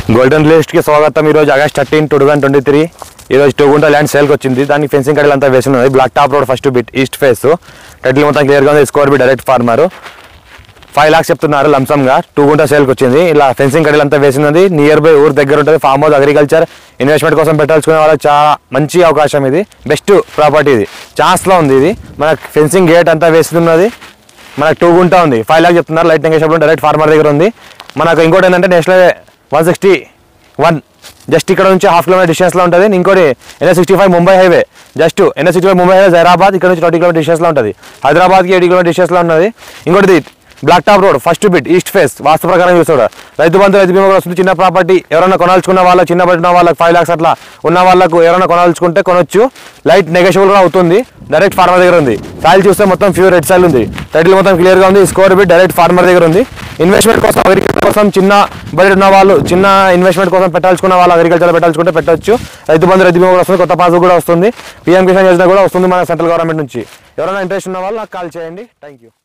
golden లిస్ట్కి స్వాగతం ఈరోజు August thirteen two thousand twenty three ఈరోజు టూ గుంట ల్యాండ్ సేల్కి వచ్చింది దానికి ఫెన్సింగ్ కడలు అంతా వేసి ఉన్నది black top road first bit east face title మొత్తం క్లియర్గా ఉంది స్కోర్ bit direct farmer five lakhs చెప్తున్నారు లంసంగా టూ గుంట సేల్కి వచ్చింది ఇలా ఫెన్సింగ్ కడలు అంతా వేసినది నియర్ బై ఊరు దగ్గర ఉంటుంది ఫామ్ హౌస్ అగ్రికల్చర్ ఇన్వెస్ట్మెంట్ కోసం పెట్టాల్సుకునే వాళ్ళకి చాలా మంచి అవకాశం ఇది బెస్ట్ ప్రాపర్టీ ఇది ఛాన్స్లో ఉంది ఇది మనకు ఫెన్సింగ్ గేట్ అంతా వేస్తున్నది మనకు టూ గుంట ఉంది ఫైవ్ లాక్ చెప్తున్నారు లైట్ నెంగేషన్ డైరెక్ట్ ఫార్మర్ దగ్గర ఉంది మనకు ఇంకోటి ఏంటంటే national one sixty one just ఇక్కడ నుంచి హాఫ్ కిలోమీటర్ డిస్టెన్స్లో ఉంటుంది ఇంకోటి NS sixty five Mumbai highway just NS sixty five Mumbai highway Hyderabad ఇక్కడ నుంచి ట్వంటీ కిలోమీటర్ డిస్టెన్స్లో ఉంటుంది హైదరాబాద్కి ఎయిటీ కిలోమీటర్ డిస్టెన్స్లో ఉన్నది ఇంకోటిది black top road first bit east face vastu ప్రకారం చూస్తాడు రైతు బంధు రైతు బీమా కూడా వస్తుంది చిన్న ప్రాపర్టీ ఎవరైనా కొనాల్చుకున్న వాళ్ళకి చిన్న పట్టిన వాళ్ళకి ఫైవ్ లాక్స్ అట్లా ఉన్న వాళ్ళకు ఎవరైనా కొనాల్చుకుంటే కొనొచ్చు లైట్ నెగోషియబుల్ కూడా అవుతుంది డైరెక్ట్ ఫార్మర్ దగ్గర ఉంది సాయిల్ చూస్తే మొత్తం ప్యూర్ రెడ్ సాయిల్ ఉంది టైటిల్ మొత్తం క్లియర్గా ఉంది స్కోర్ బిట్ డైరెక్ట్ ఫార్మర్ దగ్గర ఉంది ఇన్వెస్ట్మెంట్ కోసం అగ్రికల్చర్ కోసం చిన్న బడ్జెట్ ఉన్న వాళ్ళు చిన్న ఇన్వెస్ట్మెంట్ కోసం పెట్టాల్సుకున్న వాళ్ళు అగ్రికల్చర్ పెట్టాల్సుకుంటే పెట్టొచ్చు రైతు బంధు రైతు బీమా కూడా వస్తుంది కొత్త పాస్ కూడా వస్తుంది పీఎం కిసాన్ యోజన కూడా వస్తుంది మన సెంట్రల్ గవర్నమెంట్ నుంచి ఎవరైనా ఇంట్రెస్ట్ ఉన్న వాళ్ళు నాకు కాల్ చేయండి థ్యాంక్ యూ